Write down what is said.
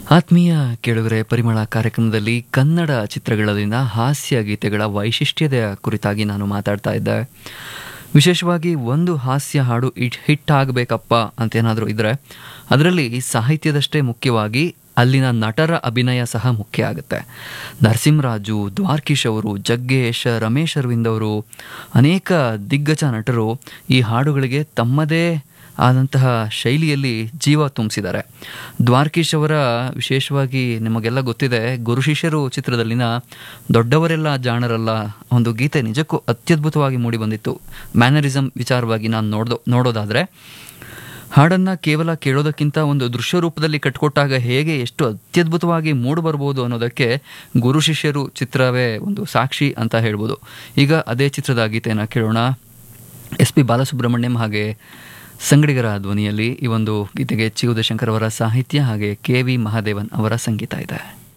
ಆತ್ಮೀಯ ಕೇಳುಗರೆ ಪರಿಮಳ ಕಾರ್ಯಕ್ರಮದಲ್ಲಿ ಕನ್ನಡ ಚಿತ್ರಗಳಲ್ಲಿನ ಹಾಸ್ಯ ಗೀತೆಗಳ ವೈಶಿಷ್ಟ್ಯದ ಕುರಿತಾಗಿ ನಾನು ಮಾತಾಡ್ತಾ ಇದ್ದೆ ವಿಶೇಷವಾಗಿ ಒಂದು ಹಾಸ್ಯ ಹಾಡು ಇಟ್ ಹಿಟ್ ಆಗಬೇಕಪ್ಪ ಅಂತೇನಾದರೂ ಇದ್ದರೆ ಅದರಲ್ಲಿ ಸಾಹಿತ್ಯದಷ್ಟೇ ಮುಖ್ಯವಾಗಿ ಅಲ್ಲಿನ ನಟರ ಅಭಿನಯ ಸಹ ಮುಖ್ಯ ಆಗುತ್ತೆ ನರಸಿಂಹರಾಜು ದ್ವಾರ್ಕೀಶ್ ಅವರು ಜಗ್ಗೇಶ್ ರಮೇಶ್ ಅರವಿಂದ್ ಅವರು ಅನೇಕ ದಿಗ್ಗಜ ನಟರು ಈ ಹಾಡುಗಳಿಗೆ ತಮ್ಮದೇ ಆದಂತಹ ಶೈಲಿಯಲ್ಲಿ ಜೀವ ತುಂಬಿಸಿದ್ದಾರೆ ದ್ವಾರ್ಕೀಶ್ ಅವರ ವಿಶೇಷವಾಗಿ ನಿಮಗೆಲ್ಲ ಗೊತ್ತಿದೆ ಗುರು ಶಿಷ್ಯರು ಚಿತ್ರದಲ್ಲಿನ ದೊಡ್ಡವರೆಲ್ಲ ಜಾಣರಲ್ಲ ಒಂದು ಗೀತೆ ನಿಜಕ್ಕೂ ಅತ್ಯದ್ಭುತವಾಗಿ ಮೂಡಿ ಬಂದಿತ್ತು ಮ್ಯಾನರಿಸಮ್ ವಿಚಾರವಾಗಿ ನಾನು ನೋಡ್ದೋ ನೋಡೋದಾದರೆ ಹಾಡನ್ನು ಕೇವಲ ಕೇಳೋದಕ್ಕಿಂತ ಒಂದು ದೃಶ್ಯ ರೂಪದಲ್ಲಿ ಕಟ್ಕೊಟ್ಟಾಗ ಹೇಗೆ ಎಷ್ಟು ಅತ್ಯದ್ಭುತವಾಗಿ ಮೂಡಿ ಬರ್ಬೋದು ಅನ್ನೋದಕ್ಕೆ ಗುರು ಶಿಷ್ಯರು ಚಿತ್ರವೇ ಒಂದು ಸಾಕ್ಷಿ ಅಂತ ಹೇಳ್ಬೋದು ಈಗ ಅದೇ ಚಿತ್ರದ ಗೀತೆಯನ್ನು ಕೇಳೋಣ ಎಸ್ ಪಿ ಬಾಲಸುಬ್ರಹ್ಮಣ್ಯಂ ಹಾಗೆ ಸಂಗಡಿಗರ ಧ್ವನಿಯಲ್ಲಿ ಈ ಒಂದು ಗೀತೆಗೆ ಚಿ ಉದಯಶಂಕರ್ ಅವರ ಸಾಹಿತ್ಯ ಹಾಗೆ ಕೆ ವಿ ಮಹಾದೇವನ್ ಅವರ ಸಂಗೀತ ಇದೆ